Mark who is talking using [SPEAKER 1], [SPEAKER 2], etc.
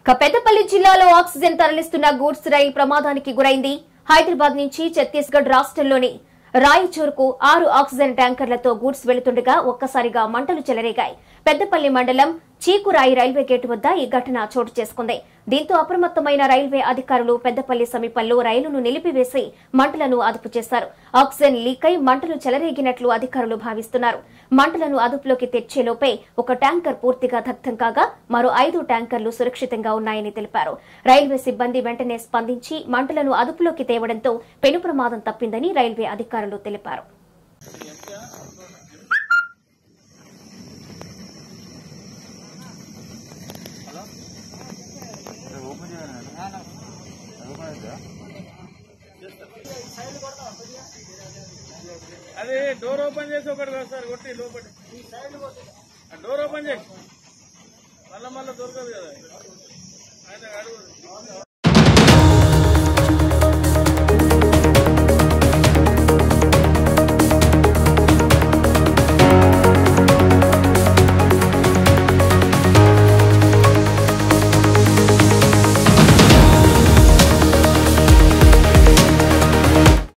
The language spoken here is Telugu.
[SPEAKER 1] ఇక పెద్దపల్లి జిల్లాలో ఆక్సిజన్ తరలిస్తున్న గూడ్స్ రైలు ప్రమాదానికి గురైంది హైదరాబాద్ నుంచి ఛత్తీస్గఢ్ రాష్ట్రంలోని రాయచూరుకు ఆరు ఆక్సిజన్ ట్యాంకర్లతో గూడ్స్ వెళుతుండగా ఒక్కసారిగా మంటలు చెలరేగాయి పెద్దపల్లి మండలం చీకురాయి రైల్వే గేటు వద్ద ఈ ఘటన చోటు చేసుకుంది దీంతో అప్రమత్తమైన రైల్వే అధికారులు పెద్దపల్లి సమీపంలో రైలును నిలిపివేసి మంటలను అదుపు చేశారు ఆక్సిజన్ లీక్ అయి మంటలు చెలరేగినట్లు అధికారులు భావిస్తున్నారు మంటలను అదుపులోకి తెచ్చేలోపే ఒక ట్యాంకర్ పూర్తిగా దగ్ధం కాగా మరో ఐదు ట్యాంకర్లు సురక్షితంగా ఉన్నాయని తెలిపారు రైల్వే సిబ్బంది వెంటనే స్పందించి మంటలను అదుపులోకి తేవడంతో పెను ప్రమాదం తప్పిందని రైల్వే అధికారులు తెలిపారు
[SPEAKER 2] అది డోర్ ఓపెన్ చేసి ఒకటి సార్ కొట్టి లోపలి ఆ డోర్ ఓపెన్ చేయి మళ్ళా మళ్ళా దొరకదు కదా